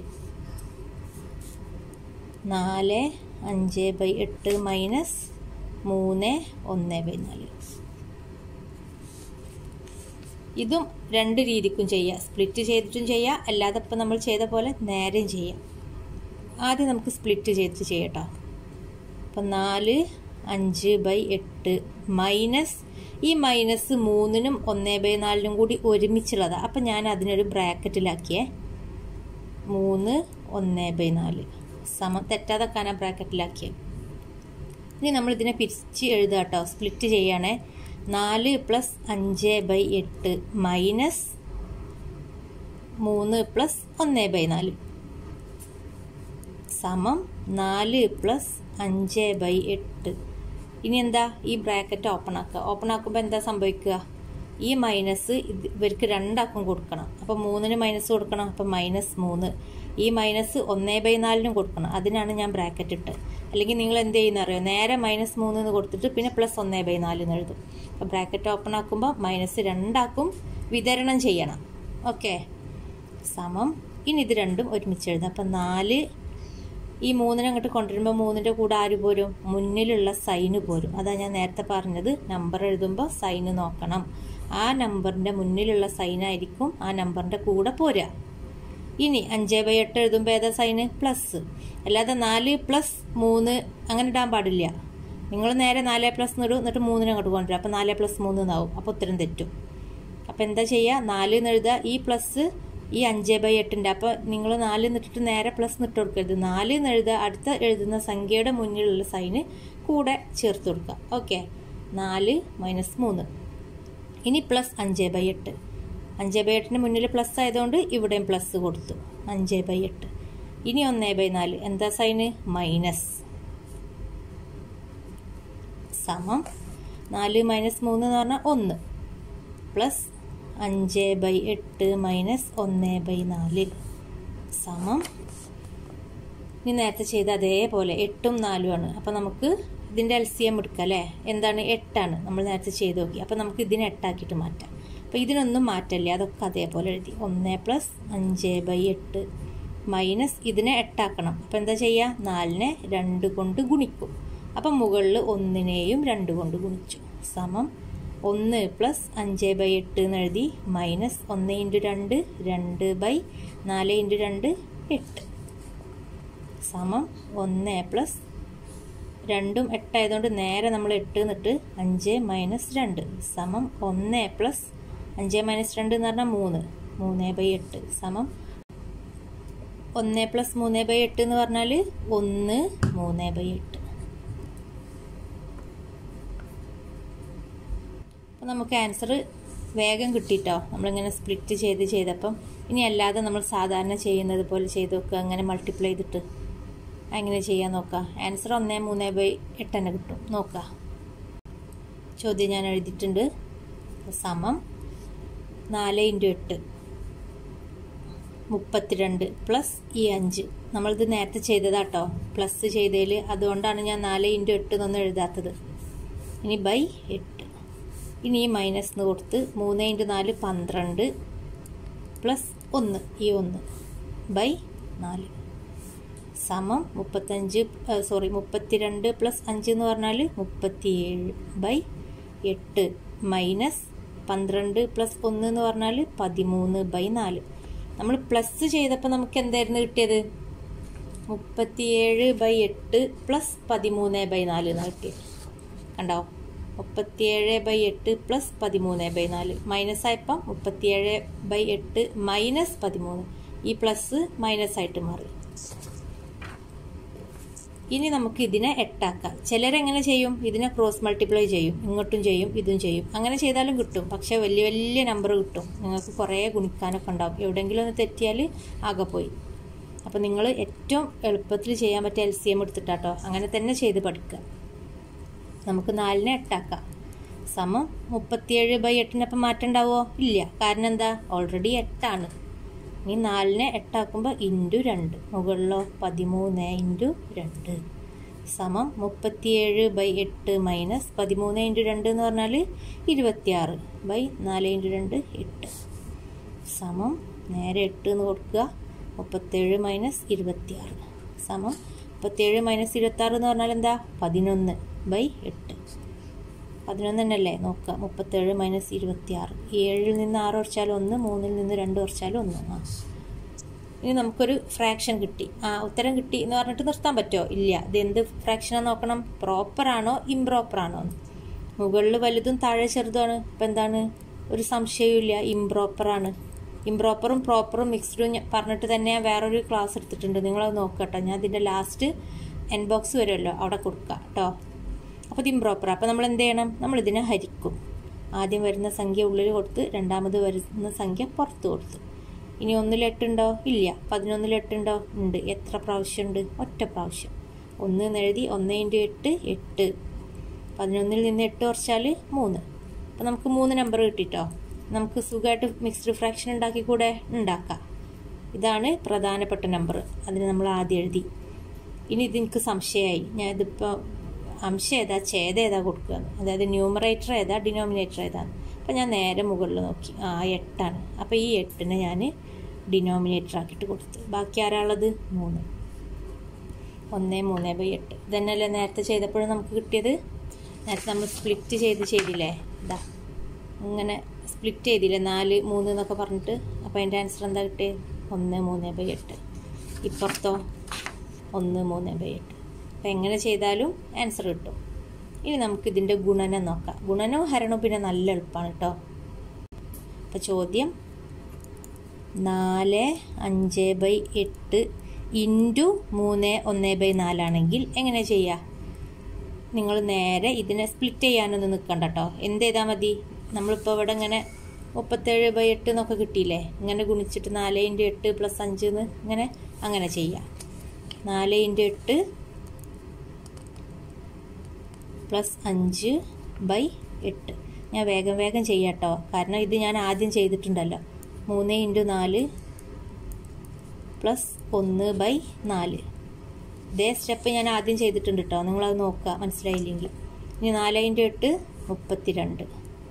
നാല് അഞ്ച് ബൈ എട്ട് മൈനസ് മൂന്ന് ഒന്ന് ബൈ നാല് ഇതും രണ്ട് രീതിക്കും ചെയ്യാം സ്പ്ലിറ്റ് ചെയ്തിട്ടും ചെയ്യാം അല്ലാതെ ഇപ്പം നമ്മൾ ചെയ്ത പോലെ നേരെയും ചെയ്യാം ആദ്യം നമുക്ക് സ്പ്ലിറ്റ് ചെയ്തിട്ട് ചെയ്യട്ടോ അപ്പം നാല് അഞ്ച് ബൈ എട്ട് മൈനസ് ഈ മൈനസ് മൂന്നിനും ഒന്ന് ബൈ നാലിനും കൂടി ഒരുമിച്ചുള്ളതാണ് അപ്പം ഞാൻ അതിനൊരു ബ്രാക്കറ്റിലാക്കിയേ മൂന്ന് ഒന്ന് ബൈ നാല് സമം തെറ്റാതെക്കാനാ ബ്രാക്കറ്റിലാക്കിയത് ഇനി നമ്മൾ ഇതിനെ പിരിച്ച് എഴുതുക കേട്ടോ സ്പ്ലിറ്റ് ചെയ്യണേ നാല് പ്ലസ് അഞ്ച് ബൈ എട്ട് മൈനസ് മൂന്ന് പ്ലസ് ഒന്ന് ബൈ നാല് സമം നാല് പ്ലസ് അഞ്ച് ബൈ എട്ട് ഇനി എന്താ ഈ ബ്രാക്കറ്റ് ഓപ്പൺ ആക്കുക ഓപ്പൺ ആക്കുമ്പോൾ എന്താ സംഭവിക്കുക ഈ മൈനസ് ഇവർക്ക് രണ്ടാക്കും കൊടുക്കണം അപ്പോൾ മൂന്നിന് മൈനസ് കൊടുക്കണം അപ്പോൾ മൈനസ് മൂന്ന് ഈ മൈനസ് ഒന്നേ ബൈ നാലിനും കൊടുക്കണം അതിനാണ് ഞാൻ ബ്രാക്കറ്റ് ഇട്ട് അല്ലെങ്കിൽ നിങ്ങൾ എന്ത് ചെയ്യുന്ന അറിയോ നേരെ മൈനസ് മൂന്ന് എന്ന് കൊടുത്തിട്ട് പിന്നെ പ്ലസ് ഒന്നേ ബൈ നാല് എന്ന് എഴുതും അപ്പോൾ ബ്രാക്കറ്റ് ഓപ്പൺ ആക്കുമ്പോൾ മൈനസ് രണ്ടാക്കും വിതരണം ചെയ്യണം ഓക്കെ സമം ഇനി ഇത് രണ്ടും ഒരുമിച്ച് എഴുതാം അപ്പം നാല് ഈ മൂന്നിനെ അങ്ങോട്ട് കൊണ്ടുവരുമ്പോൾ മൂന്നിൻ്റെ കൂടെ ആര് പോരും മുന്നിലുള്ള സൈന് പോരും അതാ ഞാൻ നേരത്തെ പറഞ്ഞത് നമ്പർ എഴുതുമ്പോൾ സൈന് നോക്കണം ആ നമ്പറിൻ്റെ മുന്നിലുള്ള സൈനായിരിക്കും ആ നമ്പറിൻ്റെ കൂടെ പോരുക ഇനി അഞ്ച് ബൈ എട്ട് എഴുതുമ്പോൾ ഏതാ സൈന് പ്ലസ് അല്ലാതെ നാല് പ്ലസ് മൂന്ന് അങ്ങനെ ഇടാൻ പാടില്ല നിങ്ങൾ നേരെ നാല് പ്ലസ് എന്നിടും എന്നിട്ട് മൂന്നിനെ അങ്ങോട്ട് കൊണ്ടുവരും അപ്പോൾ നാല് പ്ലസ് മൂന്ന് എന്നാവും അപ്പോൾ ഉത്തരം തെറ്റും അപ്പോൾ എന്താ ചെയ്യുക നാല് എന്ന് എഴുതുക ഈ പ്ലസ് ഈ അഞ്ച് ബൈ എട്ടിൻ്റെ അപ്പോൾ നിങ്ങൾ നാല് നിട്ടിട്ട് നേരെ പ്ലസ് നിട്ട് കൊടുക്കരുത് നാല് എന്ന് എഴുതുക അടുത്ത എഴുതുന്ന സംഖ്യയുടെ മുന്നിലുള്ള സൈന് കൂടെ ചേർത്ത് കൊടുക്കുക ഓക്കെ നാല് മൈനസ് മൂന്ന് ഇനി പ്ലസ് അഞ്ച് ബൈ എട്ട് അഞ്ച് ബൈ എട്ടിന് മുന്നിൽ പ്ലസ് ആയതുകൊണ്ട് ഇവിടെയും പ്ലസ് കൊടുത്തു അഞ്ച് ബൈ എട്ട് ഇനി ഒന്ന് ബൈ നാല് എന്താ സൈന് മൈനസ് സമം നാല് മൈനസ് മൂന്ന് എന്ന് പറഞ്ഞാൽ ഒന്ന് പ്ലസ് അഞ്ച് ബൈ എട്ട് മൈനസ് ഒന്ന് ബൈ നാല് സമം ഇനി നേരത്തെ ചെയ്ത അതേപോലെ എട്ടും നാലുമാണ് അപ്പോൾ നമുക്ക് ഇതിൻ്റെ എൽ സി എം എടുക്കാം അല്ലേ എന്താണ് എട്ടാണ് നമ്മൾ നേരത്തെ ചെയ്ത് നോക്കി അപ്പോൾ നമുക്ക് ഇതിനെ എട്ടാക്കിയിട്ട് മാറ്റാം അപ്പോൾ ഇതിനൊന്നും മാറ്റമില്ല അതൊക്കെ അതേപോലെ എഴുതി ഒന്ന് പ്ലസ് അഞ്ച് ബൈ എട്ട് മൈനസ് ഇതിനെ എട്ടാക്കണം അപ്പോൾ എന്താ ചെയ്യുക നാലിനെ രണ്ട് കൊണ്ട് ഗുണിക്കും അപ്പം മുകളിൽ ഒന്നിനെയും രണ്ട് കൊണ്ട് ഗുണിച്ചു സമം ഒന്ന് പ്ലസ് അഞ്ച് ബൈ എട്ട് എന്ന് എഴുതി മൈനസ് ഒന്ന് ഇൻറ്റു രണ്ട് രണ്ട് ബൈ നാല് ഇൻറ്റു രണ്ട് എട്ട് സമം ഒന്ന് പ്ലസ് രണ്ടും എട്ടായതുകൊണ്ട് നേരെ നമ്മൾ എട്ട് എന്നിട്ട് അഞ്ച് മൈനസ് രണ്ട് സമം ഒന്ന് പ്ലസ് അഞ്ച് മൈനസ് രണ്ട് എന്ന് പറഞ്ഞാൽ മൂന്ന് മൂന്ന് ബൈ എട്ട് സമം ഒന്ന് പ്ലസ് മൂന്ന് ബൈ എട്ട് എന്ന് പറഞ്ഞാൽ ഒന്ന് മൂന്ന് ബൈ എട്ട് നമുക്ക് ആൻസർ വേഗം കിട്ടിയിട്ടോ നമ്മളിങ്ങനെ സ്പ്ലിറ്റ് ചെയ്ത് ചെയ്തപ്പം ഇനി അല്ലാതെ നമ്മൾ സാധാരണ ചെയ്യുന്നത് പോലെ ചെയ്ത് നോക്കുക അങ്ങനെ മൾട്ടിപ്ലൈ ചെയ്തിട്ട് അങ്ങനെ ചെയ്യാൻ നോക്കുക ആൻസർ ഒന്നേ മൂന്ന് ബൈ എട്ട് തന്നെ കിട്ടും നോക്കുക ചോദ്യം ഞാൻ എഴുതിയിട്ടുണ്ട് സമം നാല് ഇൻറ്റു എട്ട് മുപ്പത്തിരണ്ട് പ്ലസ് ഈ അഞ്ച് നമ്മളിത് നേരത്തെ ചെയ്തതാട്ടോ പ്ലസ് ചെയ്തതിൽ അതുകൊണ്ടാണ് ഞാൻ നാല് ഇൻറ്റു എട്ട് എന്നൊന്നും എഴുതാത്തത് ഇനി ബൈ എട്ട് ഇനി ഈ മൈനസ് എന്ന് കൊടുത്ത് മൂന്ന് ഇൻറ്റു നാല് പന്ത്രണ്ട് പ്ലസ് ഒന്ന് ഈ ഒന്ന് ബൈ നാല് സമം മുപ്പത്തഞ്ച് സോറി മുപ്പത്തിരണ്ട് പ്ലസ് അഞ്ച് എന്ന് പറഞ്ഞാൽ മുപ്പത്തിയേഴ് ബൈ എട്ട് മൈനസ് പന്ത്രണ്ട് പ്ലസ് ഒന്ന് എന്ന് പറഞ്ഞാൽ പതിമൂന്ന് ബൈ നാല് നമ്മൾ പ്ലസ് ചെയ്തപ്പോൾ നമുക്ക് എന്തായിരുന്നു കിട്ടിയത് മുപ്പത്തിയേഴ് ബൈ എട്ട് പ്ലസ് പതിമൂന്ന് ബൈ നാല് എന്നാണ് കിട്ടിയത് കണ്ടോ മുപ്പത്തിയേഴ് ബൈ എട്ട് പ്ലസ് പതിമൂന്ന് ബൈ നാല് മൈനസ് ആയപ്പം മുപ്പത്തിയേഴ് ബൈ എട്ട് മൈനസ് പതിമൂന്ന് ഈ പ്ലസ് മൈനസ് ആയിട്ട് മാറി ഇനി നമുക്ക് ഇതിനെ എട്ടാക്കാം ചിലരെങ്ങനെ ചെയ്യും ഇതിനെ ക്രോസ് മൾട്ടിപ്ലൈ ചെയ്യും ഇങ്ങോട്ടും ചെയ്യും ഇതും ചെയ്യും അങ്ങനെ ചെയ്താലും കിട്ടും പക്ഷെ വലിയ വലിയ നമ്പർ കിട്ടും നിങ്ങൾക്ക് കുറേ ഗുണിക്കാനൊക്കെ ഉണ്ടാവും എവിടെയെങ്കിലും ഒന്ന് തെറ്റിയാൽ ആകെ പോയി അപ്പോൾ നിങ്ങൾ ഏറ്റവും എളുപ്പത്തിൽ ചെയ്യാൻ പറ്റിയ എൽ സി എം എടുത്തിട്ടാട്ടോ അങ്ങനെ തന്നെ ചെയ്ത് പഠിക്കുക നമുക്ക് നാലിനെ എട്ടാക്കാം സമം മുപ്പത്തിയേഴ് ബൈ എട്ടിനപ്പം മാറ്റം ഉണ്ടാവുമോ ഇല്ല കാരണം എന്താ ഓൾറെഡി എട്ടാണ് ഇനി നാലിനെ എട്ടാക്കുമ്പോൾ ഇൻറ്റു രണ്ട് മുകളിലോ പതിമൂന്ന് ഇൻറ്റു രണ്ട് സമം മുപ്പത്തിയേഴ് ബൈ എട്ട് മൈനസ് പതിമൂന്ന് ഇൻറ്റു രണ്ട് എന്ന് പറഞ്ഞാൽ ഇരുപത്തിയാറ് ബൈ നാല് ഇൻറ്റു രണ്ട് എട്ട് സമം നേരെ എട്ട് എന്ന് കൊടുക്കുക മുപ്പത്തേഴ് മൈനസ് ഇരുപത്തിയാറ് സമം മുപ്പത്തേഴ് മൈനസ് ഇരുപത്താറ് എന്ന് പറഞ്ഞാൽ എന്താ പതിനൊന്ന് ബൈ എട്ട് പതിനൊന്ന് തന്നെയല്ലേ നോക്കുക മുപ്പത്തേഴ് മൈനസ് ഇരുപത്തിയാറ് ഏഴിൽ നിന്ന് ആറ് കുറച്ചാൽ ഒന്ന് മൂന്നിൽ നിന്ന് രണ്ട് കുറച്ചാൽ ഒന്ന് ആ ഇനി നമുക്കൊരു ഫ്രാക്ഷൻ കിട്ടി ആ ഉത്തരം കിട്ടി എന്ന് പറഞ്ഞിട്ട് നിർത്താൻ പറ്റുമോ ഇല്ല ഇത് എന്ത് ഫ്രാക്ഷനാണ് നോക്കണം പ്രോപ്പറാണോ ഇംപ്രോപ്പറാണോ മുകളിൽ വലുതും താഴെ ചെറുതുമാണ് ഇപ്പം എന്താണ് ഒരു സംശയവുമില്ല ഇംപ്രോപ്പറാണ് ഇംപ്രോപ്പറും പ്രോപ്പറും മിക്സ്ഡും പറഞ്ഞിട്ട് തന്നെ ഞാൻ വേറൊരു ക്ലാസ് എടുത്തിട്ടുണ്ട് നിങ്ങളത് നോക്കട്ടോ ഞാൻ ഇതിൻ്റെ ലാസ്റ്റ് എൻ ബോക്സ് വരുമല്ലോ അവിടെ കൊടുക്കുക കേട്ടോ അപ്പോൾ ഇത് ഇംപ്രോപ്പർ അപ്പോൾ നമ്മൾ എന്ത് ചെയ്യണം നമ്മൾ ഇതിനെ ഹരിക്കും ആദ്യം വരുന്ന സംഖ്യ ഉള്ളിൽ കൊടുത്ത് രണ്ടാമത് വരുന്ന സംഖ്യ പുറത്ത് കൊടുത്ത് ഇനി ഒന്നിൽ എട്ടുണ്ടോ ഇല്ല പതിനൊന്നിൽ എട്ടുണ്ടോ ഉണ്ട് എത്ര പ്രാവശ്യമുണ്ട് ഒറ്റ പ്രാവശ്യം ഒന്ന് എന്ന് എഴുതി ഒന്ന് ഇൻറ്റു എട്ട് എട്ട് പതിനൊന്നിൽ നിന്ന് എട്ട് കുറച്ചാൽ മൂന്ന് അപ്പോൾ നമുക്ക് മൂന്ന് നമ്പർ കിട്ടിട്ടോ നമുക്ക് സുഖമായിട്ട് മിക്സ്ഡ് ഫ്രാക്ഷൻ ഉണ്ടാക്കി കൂടെ ഉണ്ടാക്കാം ഇതാണ് പ്രധാനപ്പെട്ട നമ്പർ അതിന് നമ്മൾ ആദ്യം എഴുതി ഇനി ഇതെനിക്ക് സംശയമായി ഞാൻ ഇതിപ്പോൾ അംശം ഏതാ ഛേദം ഏതാ കൊടുക്കുകയെന്ന് അതായത് ന്യൂമറേറ്റർ ഏതാ ഡിനോമിനേറ്റർ ഏതാണ് അപ്പോൾ ഞാൻ നേരെ മുകളിൽ നോക്കി ആ എട്ടാണ് അപ്പോൾ ഈ എട്ടിനെ ഞാൻ ഡിനോമിനേറ്റർ ആക്കിയിട്ട് കൊടുത്തു ബാക്കി ആരാളത് മൂന്ന് ഒന്ന് മൂന്ന് ബൈ എട്ട് ഇതന്നെയല്ലേ നേരത്തെ ചെയ്തപ്പോഴും നമുക്ക് കിട്ടിയത് നേരത്തെ നമ്മൾ സ്പ്ലിറ്റ് ചെയ്ത് ചെയ്തില്ലേ ഇതാ ഇങ്ങനെ സ്പ്ലിറ്റ് ചെയ്തില്ലേ നാല് മൂന്ന് എന്നൊക്കെ പറഞ്ഞിട്ട് അപ്പോൾ അതിൻ്റെ ആൻസർ എന്താ കിട്ടിയത് ഒന്ന് മൂന്ന് ബൈ എട്ട് ഇപ്പുറത്തോ ഒന്ന് മൂന്ന് ബൈ എട്ട് അപ്പോൾ എങ്ങനെ ചെയ്താലും ആൻസർ കിട്ടും ഇനി നമുക്ക് ഇതിൻ്റെ ഗുണനം നോക്കാം ഗുണനവും ഹരണവും പിന്നെ നല്ല എളുപ്പമാണ് കേട്ടോ അപ്പോൾ ചോദ്യം നാല് അഞ്ച് ബൈ എട്ട് ഇൻറ്റു മൂന്ന് ഒന്ന് ബൈ നാലാണെങ്കിൽ എങ്ങനെ ചെയ്യുക നിങ്ങൾ നേരെ ഇതിനെ സ്പ്ലിറ്റ് ചെയ്യാനൊന്നും നിൽക്കണ്ട കേട്ടോ എന്ത് ചെയ്താൽ മതി നമ്മളിപ്പോൾ ഇവിടെ ഇങ്ങനെ മുപ്പത്തേഴ് ബൈ എട്ട് എന്നൊക്കെ കിട്ടിയില്ലേ ഇങ്ങനെ ഗുണിച്ചിട്ട് നാല് ഇൻറ്റു എട്ട് പ്ലസ് അഞ്ച് എന്ന് ഇങ്ങനെ അങ്ങനെ ചെയ്യാം നാല് ഇൻറ്റു എട്ട് പ്ലസ് അഞ്ച് ബൈ എട്ട് ഞാൻ വേഗം വേഗം ചെയ്യാം കേട്ടോ കാരണം ഇത് ഞാൻ ആദ്യം ചെയ്തിട്ടുണ്ടല്ലോ മൂന്ന് ഇൻറ്റു നാല് പ്ലസ് ഒന്ന് ബൈ നാല് ഇതേ സ്റ്റെപ്പ് ഞാൻ ആദ്യം ചെയ്തിട്ടുണ്ട് കേട്ടോ നിങ്ങളത് നോക്കുക മനസ്സിലായില്ലെങ്കിൽ ഇനി നാല് ഇൻറ്റു എട്ട് മുപ്പത്തിരണ്ട്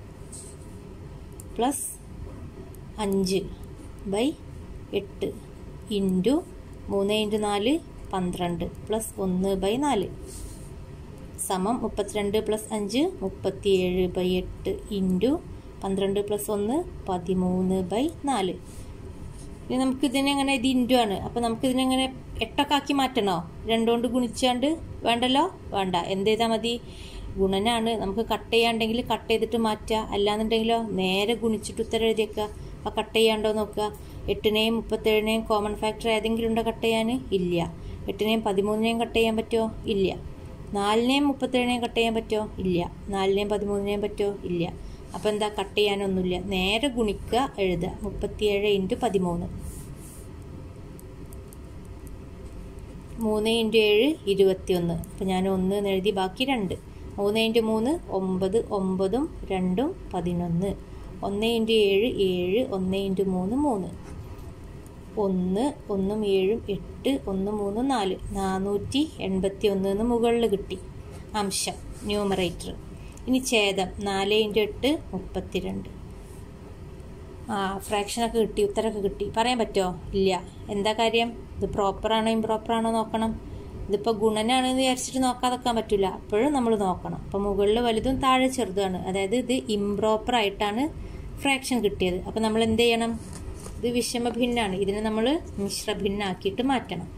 പ്ലസ് അഞ്ച് ബൈ എട്ട് ഇൻറ്റു മൂന്ന് ഇൻറ്റു നാല് പന്ത്രണ്ട് പ്ലസ് ഒന്ന് ബൈ നാല് സമം മുപ്പത്തിരണ്ട് പ്ലസ് അഞ്ച് മുപ്പത്തിയേഴ് ബൈ എട്ട് ഇൻറ്റു പന്ത്രണ്ട് പ്ലസ് ഒന്ന് പതിമൂന്ന് ബൈ നാല് ഇനി നമുക്ക് ഇതിനെങ്ങനെ ഇത് ഇൻറ്റു ആണ് അപ്പോൾ നമുക്ക് ഇതിനെങ്ങനെ എട്ടൊക്കെ ആക്കി മാറ്റണോ രണ്ടുകൊണ്ട് ഗുണിച്ചാണ്ട് വേണ്ടല്ലോ വേണ്ട എന്ത് ചെയ്താൽ മതി ഗുണനാണ് നമുക്ക് കട്ട് ചെയ്യാണ്ടെങ്കിൽ കട്ട് ചെയ്തിട്ട് മാറ്റുക അല്ലാന്നുണ്ടെങ്കിലോ നേരെ ഗുണിച്ചിട്ട് ഉത്തരം എഴുതിയേക്കുക അപ്പോൾ കട്ട് ചെയ്യാണ്ടോ നോക്കുക എട്ടിനെയും മുപ്പത്തേഴിനെയും കോമൺ ഫാക്ടർ ഏതെങ്കിലും ഉണ്ടോ കട്ട് ചെയ്യാൻ ഇല്ല എട്ടിനെയും പതിമൂന്നിനെയും കട്ട് ചെയ്യാൻ പറ്റുമോ ഇല്ല നാലിനെയും മുപ്പത്തേഴിനെയും കട്ട് ചെയ്യാൻ പറ്റുമോ ഇല്ല നാലിനെയും പതിമൂന്നിനെയും പറ്റുമോ ഇല്ല അപ്പോൾ എന്താ കട്ട് ചെയ്യാനൊന്നുമില്ല നേരെ ഗുണിക്കുക എഴുതുക മുപ്പത്തിയേഴ് ഇൻറ്റു പതിമൂന്ന് മൂന്ന് ഇൻറ്റു ഏഴ് ഇരുപത്തിയൊന്ന് അപ്പം ഞാൻ ഒന്ന് എന്ന് എഴുതി ബാക്കി രണ്ട് മൂന്ന് ഇൻറ്റു മൂന്ന് ഒമ്പത് ഒമ്പതും രണ്ടും പതിനൊന്ന് ഒന്ന് ഇൻറ്റു ഏഴ് ഏഴ് ഒന്ന് ഇൻറ്റു മൂന്ന് മൂന്ന് ഒന്ന് ഒന്നും ഏഴും എട്ട് ഒന്ന് മൂന്ന് നാല് നാനൂറ്റി എൺപത്തി ഒന്ന് എന്ന് മുകളിൽ കിട്ടി അംശം ന്യൂമറേറ്റർ ഇനി ഛേദം നാല് ഇൻറ്റു എട്ട് മുപ്പത്തിരണ്ട് ആ ഫ്രാക്ഷനൊക്കെ കിട്ടി ഉത്തരമൊക്കെ കിട്ടി പറയാൻ പറ്റുമോ ഇല്ല എന്താ കാര്യം ഇത് പ്രോപ്പറാണോ ഇംപ്രോപ്പറാണോ നോക്കണം ഇതിപ്പോൾ ഗുണനാണെന്ന് വിചാരിച്ചിട്ട് നോക്കാതെക്കാൻ പറ്റില്ല അപ്പോഴും നമ്മൾ നോക്കണം അപ്പോൾ മുകളിൽ വലുതും താഴെ ചെറുതാണ് അതായത് ഇത് ഇംപ്രോപ്പർ ആയിട്ടാണ് ഫ്രാക്ഷൻ കിട്ടിയത് അപ്പോൾ നമ്മൾ എന്ത് ചെയ്യണം ഇത് വിഷമഭിന്നാണ് ഇതിനെ നമ്മൾ മിശ്രഭിന്നാക്കിയിട്ട് മാറ്റണം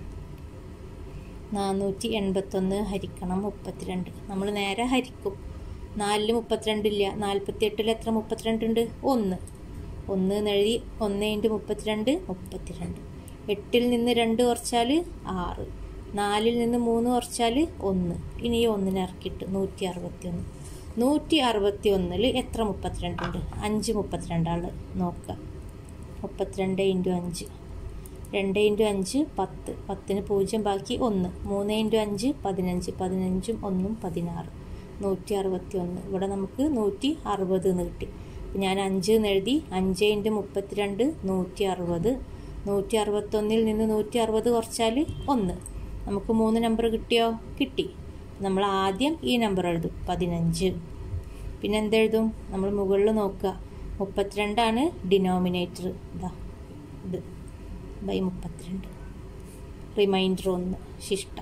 നാനൂറ്റി എൺപത്തൊന്ന് ഹരിക്കണം മുപ്പത്തിരണ്ട് നമ്മൾ നേരെ ഹരിക്കും നാലിൽ മുപ്പത്തിരണ്ടില്ല നാൽപ്പത്തി എട്ടിൽ എത്ര മുപ്പത്തിരണ്ട് ഉണ്ട് ഒന്ന് ഒന്ന് എഴുതി ഒന്ന് ഇൻറ്റു മുപ്പത്തിരണ്ട് മുപ്പത്തിരണ്ട് എട്ടിൽ നിന്ന് രണ്ട് കുറച്ചാൽ ആറ് നാലിൽ നിന്ന് മൂന്ന് കുറച്ചാൽ ഒന്ന് ഇനി ഈ ഒന്നിനെ ഇറക്കിയിട്ട് നൂറ്റി അറുപത്തി ഒന്ന് നൂറ്റി അറുപത്തി ഒന്നിൽ എത്ര മുപ്പത്തിരണ്ടുണ്ട് അഞ്ച് മുപ്പത്തിരണ്ടാള് നോക്കുക മുപ്പത്തിരണ്ട് ഇൻറ്റു അഞ്ച് രണ്ട് ഇൻറ്റു അഞ്ച് പത്ത് പത്തിന് പൂജ്യം ബാക്കി ഒന്ന് മൂന്ന് ഇൻറ്റു അഞ്ച് പതിനഞ്ച് പതിനഞ്ചും ഒന്നും പതിനാറ് നൂറ്റി അറുപത്തി ഒന്ന് ഇവിടെ നമുക്ക് നൂറ്റി അറുപത് എന്ന് കിട്ടി ഞാൻ അഞ്ച് എന്ന് എഴുതി അഞ്ച് ഇൻറ്റു മുപ്പത്തിരണ്ട് നൂറ്റി അറുപത് നൂറ്റി അറുപത്തൊന്നിൽ നിന്ന് നൂറ്റി അറുപത് കുറച്ചാൽ ഒന്ന് നമുക്ക് മൂന്ന് നമ്പർ കിട്ടിയോ കിട്ടി നമ്മൾ ആദ്യം ഈ നമ്പർ എഴുതും പതിനഞ്ച് പിന്നെ എന്തെഴുതും നമ്മൾ മുകളിൽ നോക്കുക മുപ്പത്തിരണ്ടാണ് ഡിനോമിനേറ്റർ ഇതാ ഇത് ബൈ മുപ്പത്തിരണ്ട് റിമൈൻഡർ ഒന്ന് ശിഷ്ടം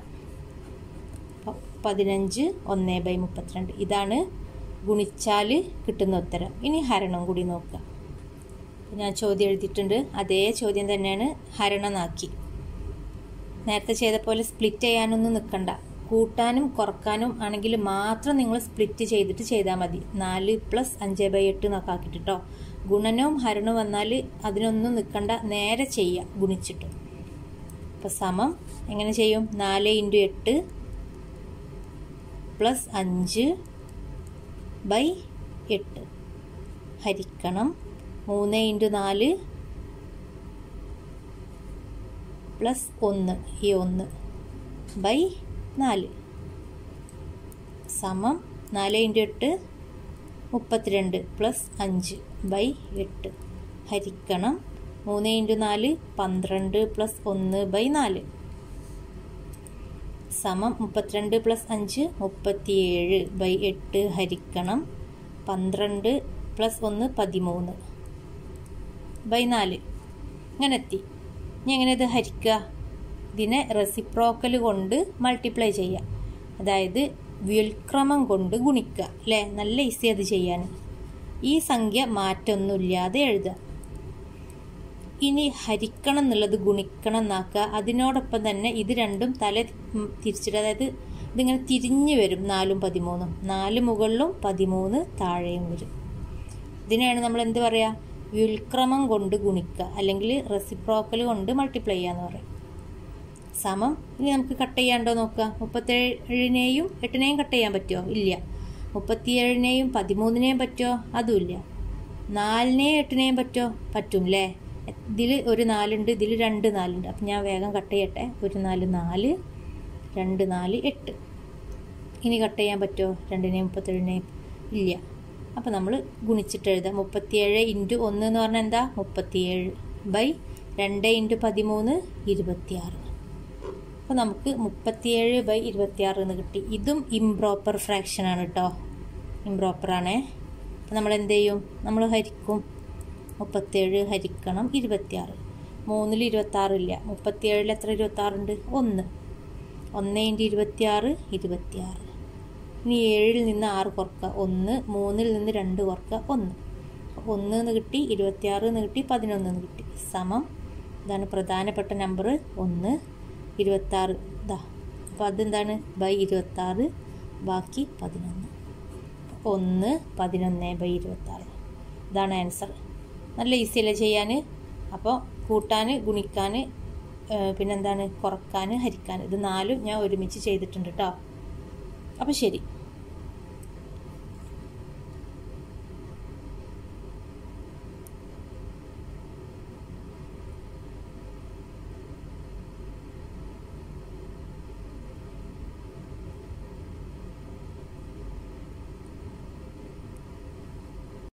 പതിനഞ്ച് ഒന്ന് ബൈ മുപ്പത്തിരണ്ട് ഇതാണ് ഗുണിച്ചാൽ കിട്ടുന്ന ഉത്തരം ഇനി ഹരണം കൂടി നോക്കുക ഞാൻ ചോദ്യം എഴുതിയിട്ടുണ്ട് അതേ ചോദ്യം തന്നെയാണ് ഹരണനാക്കി നേരത്തെ ചെയ്ത പോലെ സ്പ്ലിറ്റ് ചെയ്യാനൊന്നും നിൽക്കണ്ട കൂട്ടാനും കുറക്കാനും ആണെങ്കിൽ മാത്രം നിങ്ങൾ സ്പ്ലിറ്റ് ചെയ്തിട്ട് ചെയ്താൽ മതി നാല് പ്ലസ് അഞ്ച് ബൈ എട്ട് എന്നൊക്കെ ആക്കിയിട്ട് കേട്ടോ ഗുണനവും ഹരണവും വന്നാൽ അതിനൊന്നും നിൽക്കണ്ട നേരെ ചെയ്യുക ഗുണിച്ചിട്ട് അപ്പം സമം എങ്ങനെ ചെയ്യും നാല് ഇൻറ്റു എട്ട് പ്ലസ് അഞ്ച് ബൈ എട്ട് ഹരിക്കണം മൂന്ന് ഇൻറ്റു നാല് പ്ലസ് ഒന്ന് ഈ ഒന്ന് ബൈ നാല് സമം നാല് ഇൻറ്റു എട്ട് മുപ്പത്തിരണ്ട് പ്ലസ് അഞ്ച് ബൈ എട്ട് ഹരിക്കണം മൂന്ന് ഇൻറ്റു നാല് പന്ത്രണ്ട് പ്ലസ് ഒന്ന് ബൈ നാല് സമം മുപ്പത്തിരണ്ട് പ്ലസ് അഞ്ച് മുപ്പത്തിയേഴ് ബൈ എട്ട് ഹരിക്കണം പന്ത്രണ്ട് പ്ലസ് ഒന്ന് പതിമൂന്ന് ബൈ നാല് ഇങ്ങനെ എത്തി ഇനി എങ്ങനെ ഇത് ഹരിക്കുക ഇതിനെ റെസിപ്രോക്കൽ കൊണ്ട് മൾട്ടിപ്ലൈ ചെയ്യുക അതായത് വ്യുൽക്രമം കൊണ്ട് ഗുണിക്കുക അല്ലേ നല്ല ഈസി അത് ചെയ്യാൻ ഈ സംഖ്യ മാറ്റമൊന്നുമില്ലാതെ എഴുതുക ഇനി ഹരിക്കണം എന്നുള്ളത് ഗുണിക്കണം എന്നാക്കുക അതിനോടൊപ്പം തന്നെ ഇത് രണ്ടും തല തിരിച്ചിട്ട് അതായത് ഇതിങ്ങനെ തിരിഞ്ഞു വരും നാലും പതിമൂന്നും നാല് മുകളിലും പതിമൂന്ന് താഴെയും വരും ഇതിനെയാണ് നമ്മൾ എന്ത് പറയുക വ്യുൽക്രമം കൊണ്ട് ഗുണിക്കുക അല്ലെങ്കിൽ റെസിപ്രോക്കൽ കൊണ്ട് മൾട്ടിപ്ലൈ ചെയ്യാന്ന് പറയും സമം ഇനി നമുക്ക് കട്ട് ചെയ്യാണ്ടോ നോക്കുക മുപ്പത്തേഴിനെയും എട്ടിനെയും കട്ട് ചെയ്യാൻ പറ്റുമോ ഇല്ല മുപ്പത്തിയേഴിനെയും പതിമൂന്നിനെയും പറ്റുമോ അതുമില്ല നാലിനെയും എട്ടിനെയും പറ്റുമോ പറ്റും അല്ലേ ഇതിൽ ഒരു നാലുണ്ട് ഇതിൽ രണ്ട് നാലുണ്ട് അപ്പം ഞാൻ വേഗം കട്ട് ചെയ്യട്ടെ ഒരു നാല് നാല് രണ്ട് നാല് എട്ട് ഇനി കട്ട് ചെയ്യാൻ പറ്റുമോ രണ്ടിനെയും മുപ്പത്തേഴിനെയും ഇല്ല അപ്പോൾ നമ്മൾ ഗുണിച്ചിട്ട് എഴുതാം മുപ്പത്തിയേഴ് ഇൻറ്റു ഒന്ന് എന്ന് പറഞ്ഞാൽ എന്താ മുപ്പത്തിയേഴ് ബൈ രണ്ട് ഇൻറ്റു പതിമൂന്ന് ഇരുപത്തിയാറ് അപ്പോൾ നമുക്ക് മുപ്പത്തിയേഴ് ബൈ ഇരുപത്തിയാറ് എന്ന് കിട്ടി ഇതും ഇംപ്രോപ്പർ ഫ്രാക്ഷനാണ് കേട്ടോ ഇംപ്രോപ്പറാണേ അപ്പോൾ നമ്മൾ എന്ത് ചെയ്യും നമ്മൾ ഹരിക്കും മുപ്പത്തേഴ് ഹരിക്കണം ഇരുപത്തിയാറ് മൂന്നിൽ ഇരുപത്താറില്ല മുപ്പത്തിയേഴിൽ എത്ര ഇരുപത്താറുണ്ട് ഒന്ന് ഒന്ന് ഇൻറ്റു ഇരുപത്തിയാറ് ഇരുപത്തിയാറ് ഇനി ഏഴിൽ നിന്ന് ആറ് കുറക്കുക ഒന്ന് മൂന്നിൽ നിന്ന് രണ്ട് കുറക്കുക ഒന്ന് ഒന്ന് എന്ന് കിട്ടി ഇരുപത്തിയാറ് എന്ന് കിട്ടി പതിനൊന്ന് എന്ന് കിട്ടി സമം ഇതാണ് പ്രധാനപ്പെട്ട നമ്പർ ഒന്ന് ഇരുപത്താറ് ഇതാ അപ്പോൾ അതെന്താണ് ബൈ ഇരുപത്താറ് ബാക്കി പതിനൊന്ന് ഒന്ന് പതിനൊന്ന് ബൈ ഇരുപത്താറ് ഇതാണ് ആൻസർ നല്ല ഈസി അല്ലേ ചെയ്യാൻ അപ്പോൾ കൂട്ടാൻ ഗുണിക്കാൻ പിന്നെന്താണ് കുറക്കാൻ ഹരിക്കാൻ ഇത് നാലും ഞാൻ ഒരുമിച്ച് ചെയ്തിട്ടുണ്ട് കേട്ടോ അപ്പോൾ ശരി